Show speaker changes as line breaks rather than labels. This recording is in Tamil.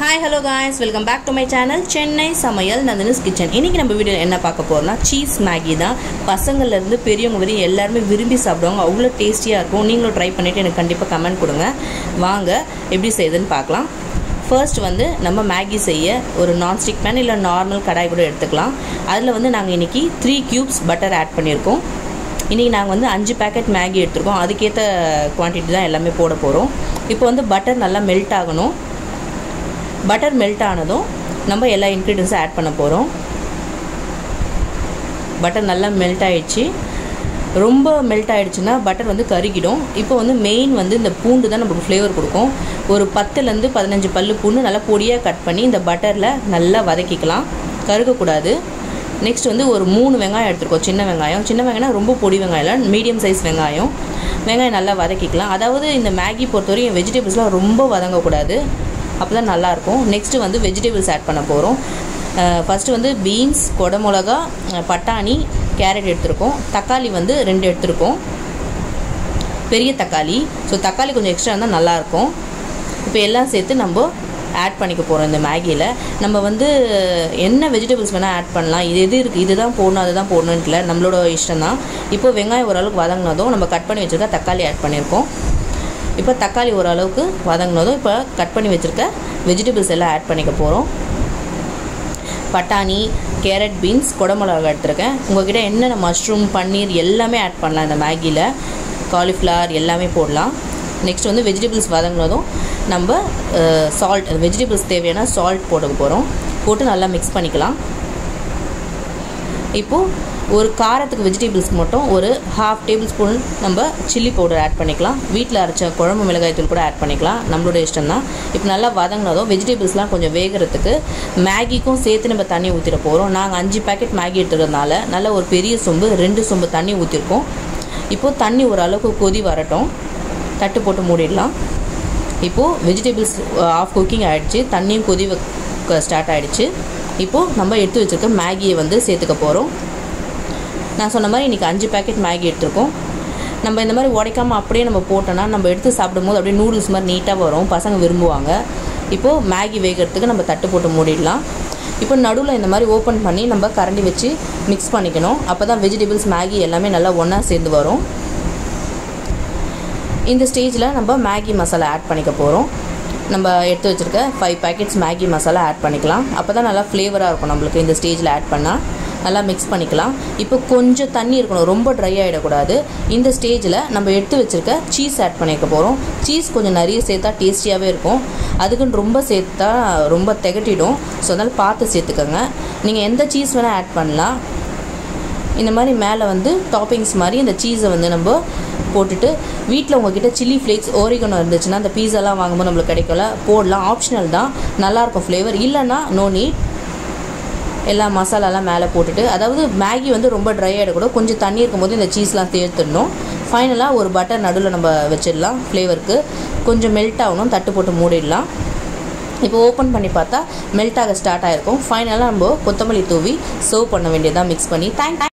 hi hello guys welcome back to my channel Chennai சமையல் நந்தனிஸ் கிச்சன் இன்றைக்கி நம்ம வீடியோ என்ன பார்க்க போகிறோம்னா சீஸ் மேகி தான் பசங்கள்லேருந்து பெரியவங்க வரையும் எல்லாருமே விரும்பி சாப்பிடுவாங்க அவ்வளோ டேஸ்டியாக இருக்கும் நீங்களும் ட்ரை பண்ணிவிட்டு எனக்கு கண்டிப்பாக கமெண்ட் கொடுங்க வாங்க எப்படி செய்யுதுன்னு பார்க்கலாம் ஃபர்ஸ்ட் வந்து நம்ம மேகி செய்ய ஒரு நான்ஸ்டிக் பேன் இல்லை நார்மல் கடாய் கூட எடுத்துக்கலாம் அதில் வந்து நாங்கள் இன்றைக்கி த்ரீ க்யூப்ஸ் பட்டர் ஆட் பண்ணியிருக்கோம் இன்றைக்கி நாங்கள் வந்து அஞ்சு பேக்கெட் மேகி எடுத்திருக்கோம் அதுக்கேற்ற குவான்டிட்டி தான் எல்லாமே போட போகிறோம் இப்போ வந்து பட்டர் நல்லா மெல்ட் ஆகணும் பட்டர் மெல்ட் ஆனதும் நம்ம எல்லா இன்க்ரீடியன்ஸும் ஆட் பண்ண போகிறோம் பட்டர் நல்லா மெல்ட் ஆயிடுச்சு ரொம்ப மெல்ட் ஆகிடுச்சுன்னா பட்டர் வந்து கருகிடும் இப்போ வந்து மெயின் வந்து இந்த பூண்டு தான் நமக்கு ஃப்ளேவர் கொடுக்கும் ஒரு பத்துலேருந்து பதினஞ்சு பல்லு பூண்டு நல்லா பொடியாக கட் பண்ணி இந்த பட்டரில் நல்லா வதக்கிக்கலாம் கருகக்கூடாது நெக்ஸ்ட் வந்து ஒரு மூணு வெங்காயம் எடுத்துருக்கோம் சின்ன வெங்காயம் சின்ன வெங்காயம் ரொம்ப பொடி வெங்காயம் இல்லை மீடியம் சைஸ் வெங்காயம் வெங்காயம் நல்லா வதக்கிக்கலாம் அதாவது இந்த மேகி பொறுத்தவரையும் வெஜிடபிள்ஸ்லாம் ரொம்ப வதங்கக்கூடாது அப்போ தான் நல்லாயிருக்கும் நெக்ஸ்ட்டு வந்து வெஜிடபிள்ஸ் ஆட் பண்ண போகிறோம் ஃபஸ்ட்டு வந்து பீன்ஸ் கொடமிளகா பட்டாணி கேரட் எடுத்திருக்கோம் தக்காளி வந்து ரெண்டு எடுத்திருக்கோம் பெரிய தக்காளி ஸோ தக்காளி கொஞ்சம் எக்ஸ்ட்ரா இருந்தால் நல்லாயிருக்கும் இப்போ எல்லாம் சேர்த்து நம்ம ஆட் பண்ணிக்க போகிறோம் இந்த மேகியில் நம்ம வந்து என்ன வெஜிடபிள்ஸ் வேணால் ஆட் பண்ணலாம் இது எது இருக்குது இதுதான் போடணும் அதுதான் போடணுன்ட்டுல நம்மளோட இஷ்டம் தான் இப்போ வெங்காயம் ஓரளவுக்கு வதங்கினதும் நம்ம கட் பண்ணி வச்சுருக்க தக்காளி ஆட் பண்ணியிருக்கோம் இப்போ தக்காளி ஓரளவுக்கு வதங்கினதும் இப்போ கட் பண்ணி வச்சுருக்க வெஜிடபிள்ஸ் எல்லாம் ஆட் பண்ணிக்க போகிறோம் பட்டாணி கேரட் பீன்ஸ் குடமிளகா எடுத்திருக்கேன் உங்கள்கிட்ட என்னென்ன மஷ்ரூம் பன்னீர் எல்லாமே ஆட் பண்ணலாம் இந்த மேகியில் காலிஃப்ளவர் எல்லாமே போடலாம் நெக்ஸ்ட் வந்து வெஜிடபிள்ஸ் வதங்கினதும் நம்ம சால்ட் வெஜிடபிள்ஸ் தேவையான சால்ட் போட்டுக்க போகிறோம் போட்டு நல்லா மிக்ஸ் பண்ணிக்கலாம் இப்போது ஒரு காரத்துக்கு வெஜிடபிள்ஸ் மட்டும் ஒரு ஹாஃப் டேபிள் ஸ்பூன் நம்ம சில்லி பவுடர் ஆட் பண்ணிக்கலாம் வீட்டில் அரைச்ச குழம்பு மிளகாய் தூள் கூட ஆட் பண்ணிக்கலாம் நம்மளோட இஷ்டம் தான் இப்போ நல்லா வதங்கினதும் வெஜிடபிள்ஸ்லாம் கொஞ்சம் வேகிறதுக்கு மேகிக்கும் சேர்த்து நம்ம தண்ணி ஊற்றிட போகிறோம் நாங்கள் அஞ்சு பேக்கெட் மேகி எடுத்துக்கிறதுனால நல்ல ஒரு பெரிய சொம்பு ரெண்டு சொம்பு தண்ணி ஊற்றிருக்கோம் இப்போது தண்ணி ஓரளவுக்கு கொதி வரட்டும் தட்டு போட்டு மூடிடலாம் இப்போது வெஜிடபிள்ஸ் ஆஃப் குக்கிங் ஆகிடுச்சு தண்ணியும் கொதி ஸ்டார்ட் ஆகிடுச்சு இப்போது நம்ம எடுத்து வச்சுருக்க மேகியை வந்து சேர்த்துக்க போகிறோம் நான் சொன்ன மாதிரி இன்றைக்கி அஞ்சு பேக்கெட் மேகி எடுத்திருக்கோம் நம்ம இந்த மாதிரி உடைக்காமல் அப்படியே நம்ம போட்டோன்னா நம்ம எடுத்து சாப்பிடும்போது அப்படியே நூடுல்ஸ் மாதிரி நீட்டாக வரும் பசங்க விரும்புவாங்க இப்போது மேகி வேகிறதுக்கு நம்ம தட்டு போட்டு மூடிடலாம் இப்போ நடுவில் இந்த மாதிரி ஓப்பன் பண்ணி நம்ம கரண்டி வச்சு மிக்ஸ் பண்ணிக்கணும் அப்போ தான் வெஜிடபிள்ஸ் மேகி எல்லாமே நல்லா ஒன்றா சேர்ந்து வரும் இந்த ஸ்டேஜில் நம்ம மேகி மசாலா ஆட் பண்ணிக்க போகிறோம் நம்ம எடுத்து வச்சுருக்க five packets Maggi masala add பண்ணிக்கலாம் அப்போ தான் நல்லா ஃப்ளேவராக இருக்கும் நம்மளுக்கு இந்த ஸ்டேஜில் ஆட் பண்ணால் நல்லா மிக்ஸ் பண்ணிக்கலாம் இப்போ கொஞ்சம் தண்ணி இருக்கணும் ரொம்ப ட்ரை ஆகிடக்கூடாது இந்த ஸ்டேஜில் நம்ம எடுத்து வச்சுருக்க சீஸ் ஆட் பண்ணிக்க போகிறோம் சீஸ் கொஞ்சம் நிறைய சேர்த்தா டேஸ்டியாகவே இருக்கும் அதுக்குன்னு ரொம்ப சேர்த்தா ரொம்ப திகட்டிடும் ஸோ அதனால் பார்த்து சேர்த்துக்கோங்க நீங்கள் எந்த சீஸ் வேணால் ஆட் பண்ணலாம் இந்த மாதிரி மேலே வந்து டாப்பிங்ஸ் மாதிரி இந்த சீஸை வந்து நம்ம போட்டுட்டு வீட்டில் உங்ககிட்ட சில்லி ஃப்ளேக்ஸ் ஓரிகனோ இருந்துச்சுன்னா அந்த பீஸாலாம் வாங்கும்போது நம்மளுக்கு கிடைக்கல போடலாம் ஆப்ஷனல் தான் நல்லாயிருக்கும் ஃப்ளேவர் இல்லைன்னா நோ நீட் எல்லா மசாலாலாம் மேலே போட்டுட்டு அதாவது மேகி வந்து ரொம்ப ட்ரை ஆகிடக்கூட கொஞ்சம் தண்ணி இருக்கும்போது இந்த சீஸ்லாம் சேர்த்துடணும் ஃபைனலாக ஒரு பட்டர் நடுவில் நம்ம வச்சிடலாம் ஃப்ளேவருக்கு கொஞ்சம் மெல்ட் ஆகணும் தட்டு போட்டு மூடிடலாம் இப்போ ஓப்பன் பண்ணி பார்த்தா மெல்ட் ஆக ஸ்டார்ட் ஆகிருக்கும் ஃபைனலாக நம்ம கொத்தமல்லி தூவி சர்வ் பண்ண வேண்டியதாக மிக்ஸ் பண்ணி தேங்க்